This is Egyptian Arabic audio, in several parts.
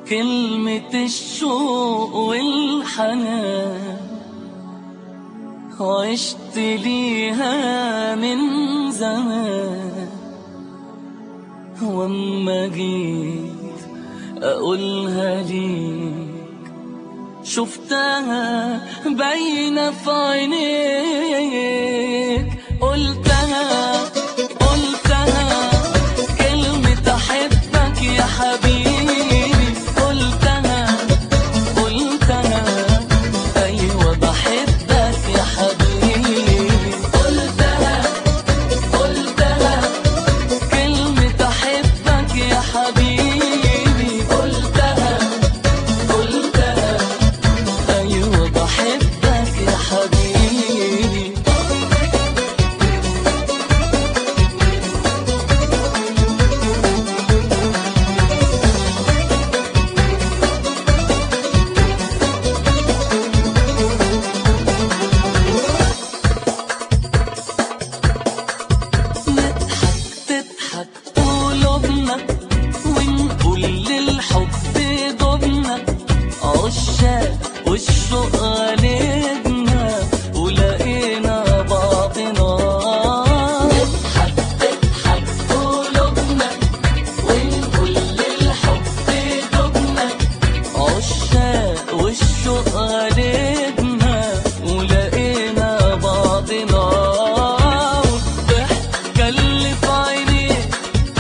كلمة الشوق والحنان عشت ليها من زمان واما جيت اقولها ليك شفتها باينة في عينيك قلتها قلتها كلمة أحبك يا حبيبي قلتها قلتها أيوة بحبك يا حبيبي قلتها قلتها كلمة أحبك يا حبيبي قلتها قلتها أيوة بحبك يا حبيبي نضحك تضحك قلوبنا ونقول للحب ضبنا عشاق والشوق غالبنا ولقينا بعضنا نضحك تضحك قلوبنا ونقول للحب ضبنا عشاق والشوق غالبنا ولقينا بعضنا والضحكة اللي في عينيك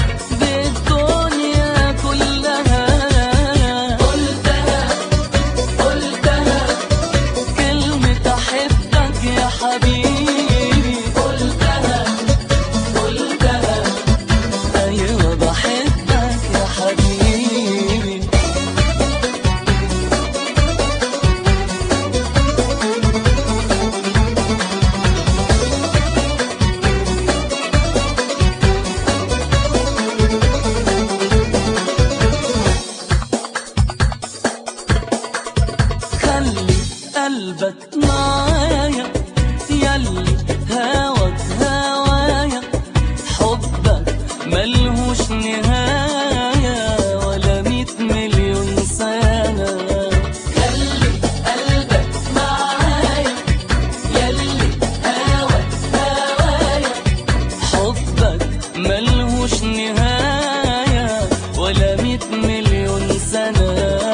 بالدنيا كلها قلتها قلتها كلمة أحبك يا حبيبي قلتها قلتها أيوة بحبك يا حبيبي خلي قلبك معايا يلي هواك هوايا حبك ملهوش نهاية ولا ميت مليون سنة خلي قلبك معايا يلي هواك هوايا حبك ملهوش نهاية ولا ميت مليون سنة